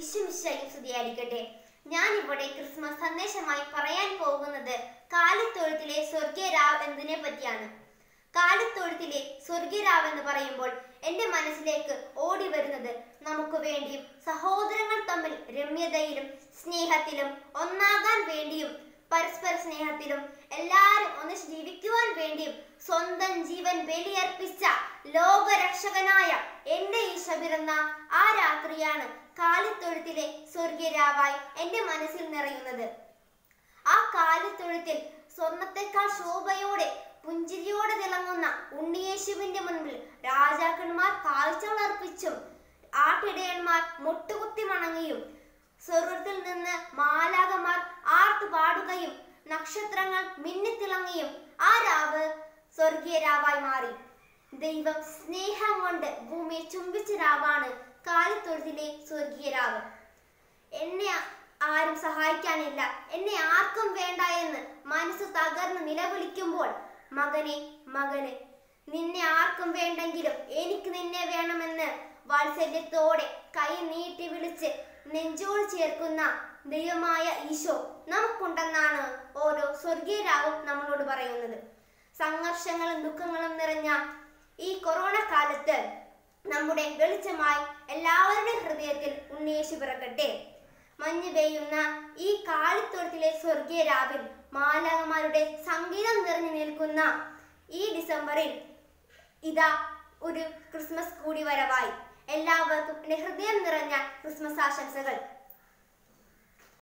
ഈശ്വമിശയും സ്തുതിയായിരിക്കട്ടെ ഞാൻ ഇവിടെ ക്രിസ്മസ് സന്ദേശമായി പറയാൻ പോകുന്നത് കാലിത്തൊഴുത്തിലെ സ്വർഗീയരാവ് എന്നതിനെ പറ്റിയാണ് കാലിത്തൊഴുത്തിലെ സ്വർഗീയരാവ് എന്ന് പറയുമ്പോൾ എന്റെ മനസ്സിലേക്ക് ഓടി വരുന്നത് നമുക്ക് വേണ്ടിയും സഹോദരങ്ങൾ തമ്മിൽ രമ്യതയിലും സ്നേഹത്തിലും ഒന്നാകാൻ വേണ്ടിയും പരസ്പര സ്നേഹത്തിലും എല്ലാവരും ഒന്നിച്ച് ജീവിക്കുവാൻ വേണ്ടിയും സ്വന്തം ജീവൻ ബലിയർപ്പിച്ച ലോകരക്ഷകനായ എന്റെ ഈശോ പിറന്ന ആ രാത്രിയാണ് കാലിത്തൊഴുത്തിലെ സ്വർഗീയരാവായി എന്റെ മനസ്സിൽ നിറയുന്നത് ആ കാലിത്തൊഴുത്തിൽ സ്വർണത്തെക്കാൾ ശോഭയോടെ പുഞ്ചിരിയോടെ തിളങ്ങുന്ന ഉണ്ണിയേശുവിന്റെ മുൻപിൽ രാജാക്കന്മാർ കാഴ്ചകൾ അർപ്പിച്ചും ആട്ടിടയന്മാർ മുട്ടുകുത്തി മണങ്ങിയും സ്വർഗത്തിൽ നിന്ന് മാലാകമാർ ആർത്തു പാടുകയും നക്ഷത്രങ്ങൾ മിന്നിത്തിളങ്ങിയും ആ രാവ് സ്വർഗീയ രാവായി മാറി ദൈവം സ്നേഹം കൊണ്ട് ഭൂമിയെ ചുംബിച്ച രാവാണ് കാലിത്തൊഴുത്തിലെ സ്വർഗീയ രാവ് എന്നെ ആരും സഹായിക്കാനില്ല എന്നെ ആർക്കും വേണ്ട എന്ന് മനസ്സ് തകർന്ന് നിലവിളിക്കുമ്പോൾ മകനെ മകന് നിന്നെ ആർക്കും വേണ്ടെങ്കിലും എനിക്ക് നിന്നെ വേണമെന്ന് വാത്സല്യത്തോടെ കൈ നീട്ടി വിളിച്ച് നെഞ്ചോട് ചേർക്കുന്ന ദൈവമായ ഈശോ നമുക്കുണ്ടെന്നാണ് ഓരോ സ്വർഗീയരാവും നമ്മളോട് പറയുന്നത് സംഘർഷങ്ങളും ദുഃഖങ്ങളും നിറഞ്ഞ ഈ കൊറോണ കാലത്ത് നമ്മുടെ വെളിച്ചമായി എല്ലാവരുടെയും ഹൃദയത്തിൽ ഉണ്ണിയേശു പിറക്കട്ടെ മഞ്ഞ് പെയ്യുന്ന ഈ കാലിത്തൊഴുത്തിലെ സ്വർഗീയ രാവിൽ മാലാകമാരുടെ സംഗീതം നിറഞ്ഞു നിൽക്കുന്ന ഈ ഡിസംബറിൽ ഇതാ ഒരു ക്രിസ്മസ് കൂടി വരവായി എല്ലാവർക്കും എൻ്റെ ഹൃദയം നിറഞ്ഞ ക്രിസ്മസ് ആശംസകൾ